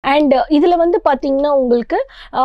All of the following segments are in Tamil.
அண்ட் இதில் வந்து பார்த்தீங்கன்னா உங்களுக்கு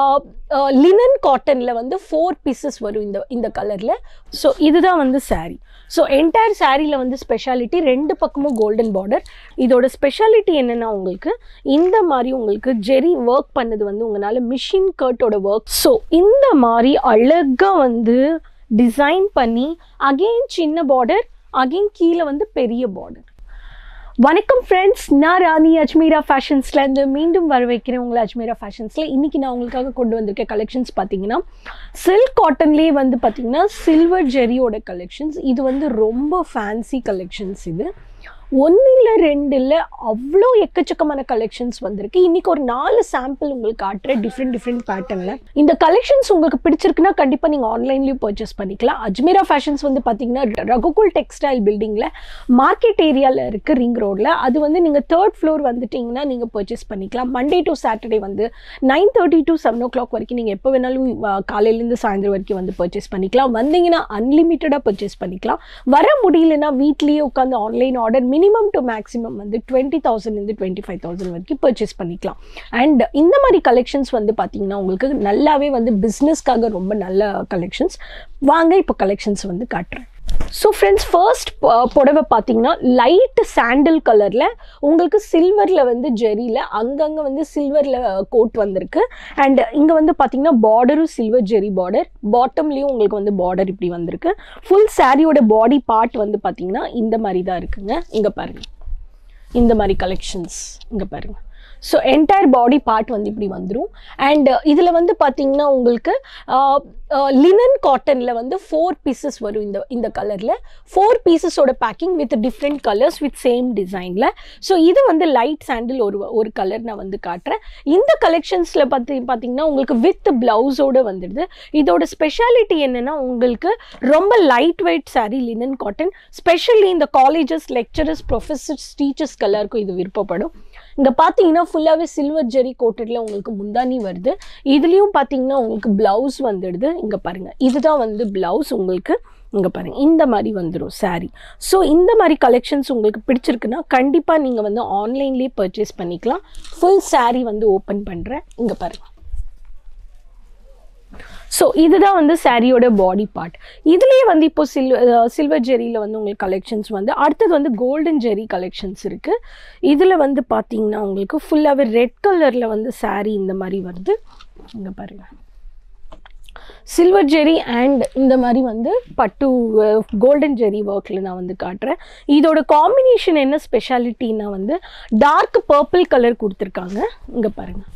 லினன் காட்டனில் வந்து ஃபோர் பீசஸ் வரும் இந்த இந்த கலரில் ஸோ இதுதான் வந்து saree ஸோ என்டையர் சாரியில் வந்து ஸ்பெஷாலிட்டி ரெண்டு பக்கமும் கோல்டன் பார்டர் இதோட ஸ்பெஷாலிட்டி என்னென்னா உங்களுக்கு இந்த மாதிரி உங்களுக்கு ஜெரி ஒர்க் பண்ணது வந்து உங்களால் மிஷின் கர்ட்டோட ஒர்க் ஸோ இந்த மாதிரி அழகாக வந்து டிசைன் பண்ணி அகெயின் சின்ன பார்டர் அகெயின் கீழே வந்து பெரிய பார்டர் வணக்கம் ஃப்ரெண்ட்ஸ் நான் ராணி அஜ்மீரா ஃபேஷன்ஸ்லேருந்து மீண்டும் வர வைக்கிறேன் உங்களை அஜ்மீரா ஃபேஷன்ஸில் இன்றைக்கி நான் உங்களுக்காக கொண்டு வந்திருக்க கலெக்ஷன்ஸ் பார்த்தீங்கன்னா சில்க் காட்டன்லேயே வந்து பார்த்தீங்கன்னா சில்வர் ஜெரியோட கலெக்ஷன்ஸ் இது வந்து ரொம்ப ஃபேன்சி கலெக்ஷன்ஸ் இது ஒன்று இல்லை ரெண்டு இல்லை அவ்வளோ எக்கச்சக்கமான கலெக்ஷன்ஸ் வந்திருக்கு இன்னைக்கு ஒரு நாலு சாம்பிள் உங்களுக்கு காட்டுறேன் டிஃப்ரெண்ட் டிஃப்ரெண்ட் பேட்டர்னில் இந்த கலெக்ஷன்ஸ் உங்களுக்கு பிடிச்சிருக்குன்னா கண்டிப்பாக நீங்கள் ஆன்லைன்லேயும் பர்ச்சேஸ் பண்ணிக்கலாம் அஜ்மீரா ஃபேஷன்ஸ் வந்து பார்த்தீங்கன்னா ரகுகுல் டெக்ஸ்டைல் பில்டிங்கில் மார்க்கெட் ஏரியாவில் இருக்குது ரிங் ரோடில் அது வந்து நீங்கள் தேர்ட் ஃப்ளோர் வந்துட்டிங்கன்னா நீங்கள் பர்ச்சேஸ் பண்ணிக்கலாம் மண்டே டு சாட்டர்டே வந்து nine thirty to seven o'clock வரைக்கும் நீங்கள் எப்போ வேணாலும் அஹ், காலையிலேருந்து சாயந்தரம் வரைக்கும் வந்து பர்ச்சேஸ் பண்ணிக்கலாம் வந்தீங்கன்னா அன்லிமிட்டடாக பர்ச்சேஸ் பண்ணிக்கலாம் வர முடியலன்னா வீட்லேயே உட்காந்து online order minimum to maximum வந்து டுவெண்ட்டி தௌசண்ட்லேருந்து டுவெண்ட்டி ஃபைவ் தௌசண்ட் வரைக்கும் பர்ச்சேஸ் பண்ணிக்கலாம் அண்ட் இந்த மாதிரி கலெக்ஷன்ஸ் வந்து பார்த்தீங்கன்னா உங்களுக்கு நல்லாவே வந்து பிஸ்னஸ்க்காக ரொம்ப நல்ல கலெக்ஷன்ஸ் வாங்க இப்போ கலெக்ஷன்ஸ் வந்து காட்டுறேன் ஸோ ஃப்ரெண்ட்ஸ் ஃபர்ஸ்ட் புடவை பார்த்தீங்கன்னா லைட் சாண்டில் கலரில் உங்களுக்கு சில்வரில் வந்து ஜெரியில் அங்கங்கே வந்து சில்வரில் கோட் வந்திருக்கு அண்ட் இங்கே வந்து பார்த்தீங்கன்னா பார்டரும் சில்வர் ஜெரி பார்டர் பாட்டம்லேயும் உங்களுக்கு வந்து பார்டர் இப்படி வந்திருக்கு ஃபுல் சாரியோட பாடி பார்ட் வந்து பார்த்தீங்கன்னா இந்த மாதிரி தான் இருக்குங்க இங்கே பாருங்கள் இந்த மாதிரி கலெக்ஷன்ஸ் இங்கே பாருங்கள் ஸோ என்டையர் பாடி பார்ட் வந்து இப்படி வந்துடும் அண்ட் இதில் வந்து பார்த்தீங்கன்னா உங்களுக்கு லினன் காட்டனில் வந்து ஃபோர் பீசஸ் வரும் இந்த இந்த கலரில் ஃபோர் பீசஸோட packing with different colours with same டிசைனில் ஸோ இது வந்து லைட் சாண்டில் ஒரு ஒரு கலர் நான் வந்து காட்டுறேன் இந்த கலெக்ஷன்ஸில் பார்த்து பார்த்தீங்கன்னா உங்களுக்கு வித் ப்ளவுஸோடு வந்துடுது இதோட ஸ்பெஷாலிட்டி என்னென்னா உங்களுக்கு ரொம்ப light weight saree linen cotton specially இந்த காலேஜஸ் லெக்சரர்ஸ் ப்ரொஃபஸர்ஸ் டீச்சர்ஸ் எல்லாருக்கும் இது விருப்பப்படும் இங்கே பார்த்தீங்கன்னா ஃபுல்லாகவே சில்வர் ஜெரி கோட்டடில் உங்களுக்கு முந்தானி வருது இதுலேயும் பார்த்தீங்கன்னா உங்களுக்கு ப்ளவுஸ் வந்துடுது இங்கே பாருங்கள் இதுதான் வந்து ப்ளவுஸ் உங்களுக்கு இங்கே பாருங்கள் இந்த மாதிரி வந்துடும் saree ஸோ இந்த மாதிரி கலெக்ஷன்ஸ் உங்களுக்கு பிடிச்சிருக்குன்னா கண்டிப்பாக நீங்கள் வந்து ஆன்லைன்லேயே பர்ச்சேஸ் பண்ணிக்கலாம் ஃபுல் saree வந்து ஓப்பன் பண்ணுறேன் இங்கே பாருங்கள் ஸோ இதுதான் வந்து சாரியோட பாடி பார்ட் இதுலேயே வந்து இப்போ சில்வர் சில்வர் ஜெரியில் வந்து உங்களுக்கு கலெக்ஷன்ஸ் வந்து அடுத்தது வந்து கோல்டன் ஜெரி கலெக்ஷன்ஸ் இருக்குது இதில் வந்து பார்த்தீங்கன்னா உங்களுக்கு ஃபுல்லாகவே ரெட் கலரில் வந்து saree இந்த மாதிரி வருது இங்கே பாருங்கள் சில்வர் ஜெரி அண்ட் இந்த மாதிரி வந்து பட்டு கோல்டன் ஜெரி ஒர்க்கில் நான் வந்து காட்டுறேன் இதோட காம்பினேஷன் என்ன ஸ்பெஷாலிட்டின்னா வந்து டார்க் பர்பிள் கலர் கொடுத்துருக்காங்க இங்கே பாருங்கள்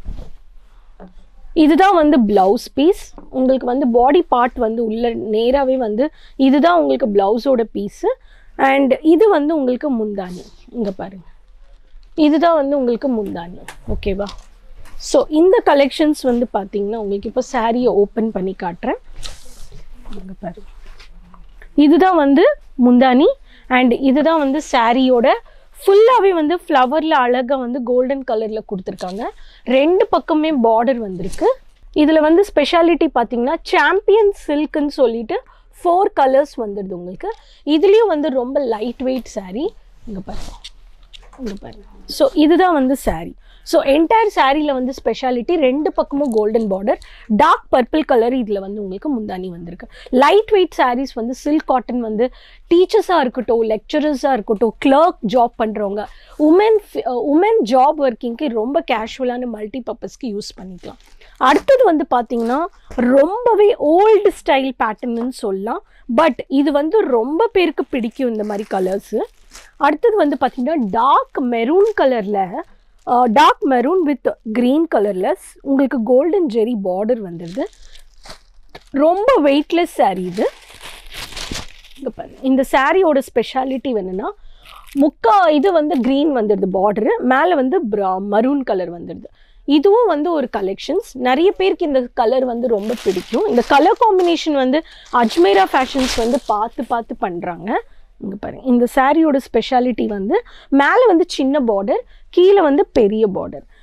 இதுதான் வந்து ப்ளவுஸ் பீஸ் உங்களுக்கு வந்து பாடி பார்ட் வந்து உள்ள நேராகவே வந்து இதுதான் உங்களுக்கு ப்ளவுஸோட பீஸு அண்ட் இது வந்து உங்களுக்கு முந்தானி இங்கே பாருங்கள் இதுதான் வந்து உங்களுக்கு முந்தானி ஓகேவா ஸோ இந்த கலெக்ஷன்ஸ் வந்து பார்த்தீங்கன்னா உங்களுக்கு இப்போ சாரியை ஓப்பன் பண்ணி காட்டுறேன் இங்கே பாருங்க இதுதான் வந்து முந்தானி அண்ட் இதுதான் வந்து சாரியோட ஃபுல்லாகவே வந்து ஃப்ளவரில் அழகாக வந்து கோல்டன் கலரில் கொடுத்துருக்காங்க ரெண்டு பக்கமே பார்டர் வந்திருக்கு இதில் வந்து ஸ்பெஷாலிட்டி பார்த்தீங்கன்னா சாம்பியன் சில்க்குன்னு சொல்லிட்டு ஃபோர் கலர்ஸ் வந்துடுது உங்களுக்கு இதுலேயும் வந்து ரொம்ப லைட் வெயிட் saree இங்கே பாருங்க இங்கே பாருங்க ஸோ இதுதான் வந்து saree ஸோ என்டையர் சாரியில் வந்து ஸ்பெஷாலிட்டி ரெண்டு பக்கமும் golden border dark purple colour இதில் வந்து உங்களுக்கு முந்தானி வந்திருக்கு லைட் வெயிட் sarees வந்து சில்க் காட்டன் வந்து டீச்சர்ஸாக இருக்கட்டும் லெக்சரர்ஸாக இருக்கட்டும் கிளர்க் ஜாப் பண்ணுறவங்க உமன் உமன் ஜாப் ஒர்க்கிங்க்கு ரொம்ப கேஷுவலான மல்டி பர்பஸ்க்கு யூஸ் பண்ணிக்கலாம் அடுத்தது வந்து பார்த்தீங்கன்னா ரொம்பவே ஓல்டு ஸ்டைல் பேட்டர்ன்னு சொல்லலாம் பட் இது வந்து ரொம்ப பேருக்கு பிடிக்கும் இந்த மாதிரி கலர்ஸு அடுத்தது வந்து பார்த்தீங்கன்னா டார்க் மெரூன் கலரில் டார்க் மெரூன் வித் க்ரீன் கலரில் உங்களுக்கு கோல்டன் ஜெரி பார்டர் வந்துடுது ரொம்ப வெயிட்லெஸ் saree இது இங்க பாருங்க இந்த சாரியோட ஸ்பெஷாலிட்டி என்னன்னா முக்கா இது வந்து க்ரீன் வந்துடுது பார்டரு மேலே வந்து மரூன் கலர் வந்துடுது இதுவும் வந்து ஒரு கலெக்ஷன்ஸ் நிறைய பேருக்கு இந்த கலர் வந்து ரொம்ப பிடிக்கும் இந்த கலர் காம்பினேஷன் வந்து அஜ்மேரா ஃபேஷன்ஸ் வந்து பார்த்து பார்த்து பண்ணுறாங்க இங்கே பாருங்க இந்த சாரியோட ஸ்பெஷாலிட்டி வந்து மேலே வந்து சின்ன பார்டர் கீழே வந்து பெரிய பார்டர்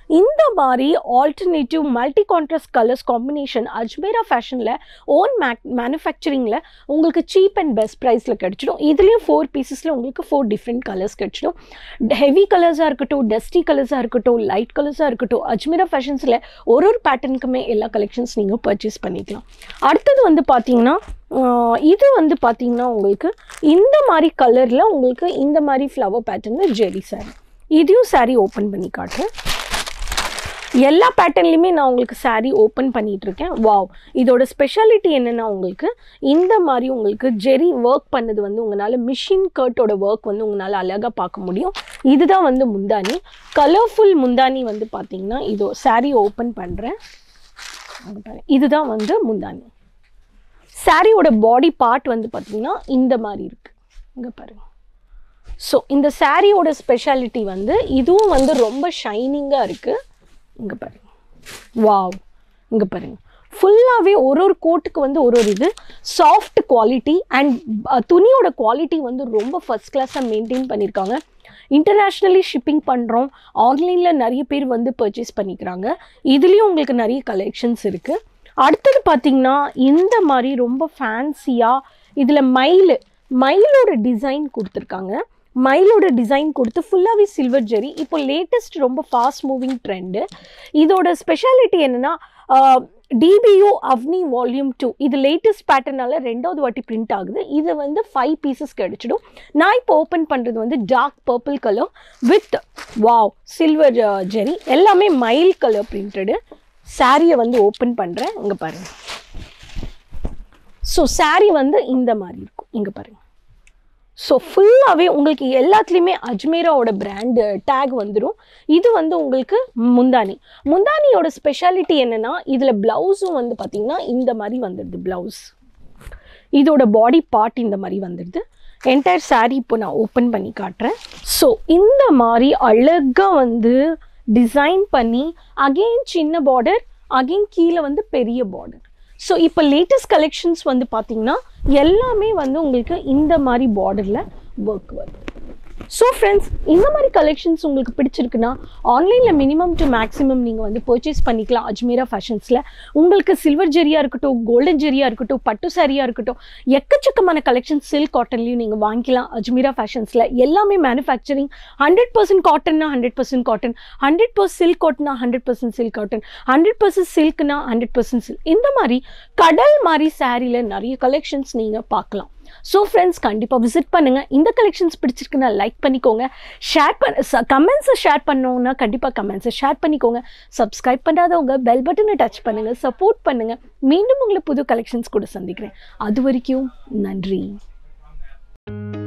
இந்த மாதிரி alternative multi contrast colours combination Ajmera ஃபேஷனில் ஓன் மேக் மேனுஃபேக்சரிங்கில் உங்களுக்கு சீப் அண்ட் பெஸ்ட் ப்ரைஸில் கிடச்சிடும் இதுலேயும் ஃபோர் பீசஸில் உங்களுக்கு ஃபோர் டிஃப்ரெண்ட் கலர்ஸ் கிடச்சிடும் ஹெவி கலர்ஸாக இருக்கட்டும் டஸ்டி கலர்ஸாக இருக்கட்டும் லைட் கலர்ஸாக இருக்கட்டும் அஜ்மீரா ஃபேஷன்ஸில் ஒரு ஒரு பேட்டர்னுக்குமே எல்லா கலெக்ஷன்ஸ் நீங்கள் பர்ச்சேஸ் பண்ணிக்கலாம் அடுத்தது வந்து பார்த்தீங்கன்னா ஆஹ் இது வந்து பார்த்தீங்கன்னா உங்களுக்கு இந்த மாதிரி கலரில் உங்களுக்கு இந்த மாதிரி ஃப்ளவர் பேட்டர்னில் ஜெரி சாரி இதையும் சாரி ஓப்பன் பண்ணி காட்டுறேன் எல்லா பேட்டர்ன்லையுமே நான் உங்களுக்கு saree ஓப்பன் பண்ணிட்டு இருக்கேன் வாவ் இதோட ஸ்பெஷாலிட்டி என்னென்னா உங்களுக்கு இந்த மாதிரி உங்களுக்கு ஜெரி ஒர்க் பண்ணது வந்து உங்களால் மிஷின் கர்ட்டோட ஒர்க் வந்து உங்களால் அழகாக பார்க்க முடியும் இதுதான் வந்து முந்தானி கலர்ஃபுல் முந்தானி வந்து பார்த்தீங்கன்னா இதோ saree ஓப்பன் பண்ணுறேன் இதுதான் வந்து முந்தானி சாரியோட பாடி பார்ட் வந்து பார்த்தீங்கன்னா இந்த மாதிரி இருக்கு இங்கே பாருங்க ஸோ இந்த சாரியோட ஸ்பெஷாலிட்டி வந்து இதுவும் வந்து ரொம்ப ஷைனிங்காக இருக்குது இங்கே பாருங்க வாவ் இங்கே பாருங்க ஃபுல்லாகவே ஒரு ஒரு கோட்டுக்கு வந்து ஒரு ஒரு இது சாஃப்ட் குவாலிட்டி அண்ட் துணியோட குவாலிட்டி வந்து ரொம்ப ஃபர்ஸ்ட் கிளாஸாக மெயின்டைன் பண்ணியிருக்காங்க இன்டர்நேஷ்னலி ஷிப்பிங் பண்ணுறோம் ஆன்லைனில் நிறைய பேர் வந்து பர்ச்சேஸ் பண்ணிக்கிறாங்க இதுலேயும் உங்களுக்கு நிறைய கலெக்ஷன்ஸ் இருக்குது அடுத்தது பார்த்தீங்கன்னா இந்த மாதிரி ரொம்ப ஃபேன்சியாக இதில் மயில் மயிலோட டிசைன் கொடுத்துருக்காங்க மயிலோட டிசைன் கொடுத்து ஃபுல்லாகவே சில்வர் ஜெரி இப்போ லேட்டஸ்ட் ரொம்ப ஃபாஸ்ட் மூவிங் ட்ரெண்டு இதோட ஸ்பெஷாலிட்டி என்னென்னா டிபியூ அவ்னி வால்யூம் டூ இது லேட்டஸ்ட் பேட்டர்னால ரெண்டாவது வாட்டி பிரிண்ட் ஆகுது இது வந்து ஃபைவ் பீசஸ் கிடைச்சிடும் நான் இப்போ ஓப்பன் பண்ணுறது வந்து dark purple colour with wow silver zari எல்லாமே மயில் கலர் பிரிண்டடு சாரியை வந்து ஓப்பன் பண்ணுறேன் இங்கே பாருங்க ஸோ saree வந்து இந்த மாதிரி இருக்கும் இங்கே பாருங்க ஸோ ஃபுல்லாகவே உங்களுக்கு எல்லாத்துலேயுமே அஜ்மீராவோட பிராண்டு டேக் வந்துடும் இது வந்து உங்களுக்கு முந்தானி முந்தானியோட ஸ்பெஷாலிட்டி என்னென்னா இதில் ப்ளவுஸும் வந்து பார்த்திங்கன்னா இந்த மாதிரி வந்துடுது ப்ளவுஸ் இதோட பாடி பார்ட் இந்த மாதிரி வந்துடுது என்டையர் saree இப்போ நான் ஓப்பன் பண்ணி காட்டுறேன் ஸோ இந்த மாதிரி அழகாக வந்து டிசைன் பண்ணி அகெயின் சின்ன பார்டர் அகெயின் கீழே வந்து பெரிய பார்டர் ஸோ இப்போ லேட்டஸ்ட் கலெக்ஷன்ஸ் வந்து பார்த்தீங்கன்னா எல்லாமே வந்து உங்களுக்கு இந்த மாதிரி பார்டரில் ஒர்க் வருது ஸோ ஃப்ரெண்ட்ஸ் இந்த மாதிரி கலெக்ஷன்ஸ் உங்களுக்கு பிடிச்சிருக்குன்னா ஆன்லைனில் மினிமம் டு மேக்ஸிமம் நீங்கள் வந்து பர்ச்சேஸ் பண்ணிக்கலாம் அஜ்மீரா ஃபேஷன்ஸில் உங்களுக்கு சில்வர் ஜெரியாக இருக்கட்டும் கோல்டன் ஜெரியாக இருக்கட்டும் பட்டு சாரியாக இருக்கட்டும் எக்கச்சக்கமான கலெக்ஷன் சில்க் காட்டன்லையும் நீங்கள் வாங்கிக்கலாம் அஜ்மீரா ஃபேஷன்ஸில் எல்லாமே மேனுஃபேக்சரிங் ஹண்ட்ரட் பர்சன்ட் காட்டன்னா hundred percent cotton hundred percent silk காட்டனா hundred percent silk cotton hundred percent சில்க்னா ஹண்ட்ரட் பர்சன்ட் சில்க் இந்த மாதிரி கடல் மாதிரி சாரியில் நிறைய கலெக்ஷன்ஸ் நீங்கள் பார்க்கலாம் ஸோ ஃப்ரெண்ட்ஸ் கண்டிப்பாக விசிட் பண்ணுங்கள் இந்த கலெக்ஷன்ஸ் பிடிச்சிருக்குன்னா லைக் பண்ணிக்கோங்க ஷேர் பண்ண கமெண்ட்ஸை ஷேர் பண்ணோன்னா கண்டிப்பாக கமெண்ட்ஸை ஷேர் பண்ணிக்கோங்க சப்ஸ்கிரைப் பண்ணாதவங்க பெல் பட்டனை டச் பண்ணுங்கள் சப்போர்ட் பண்ணுங்கள் மீண்டும் உங்களை புது கலெக்ஷன்ஸ் கூட சந்திக்கிறேன் அது வரைக்கும் நன்றி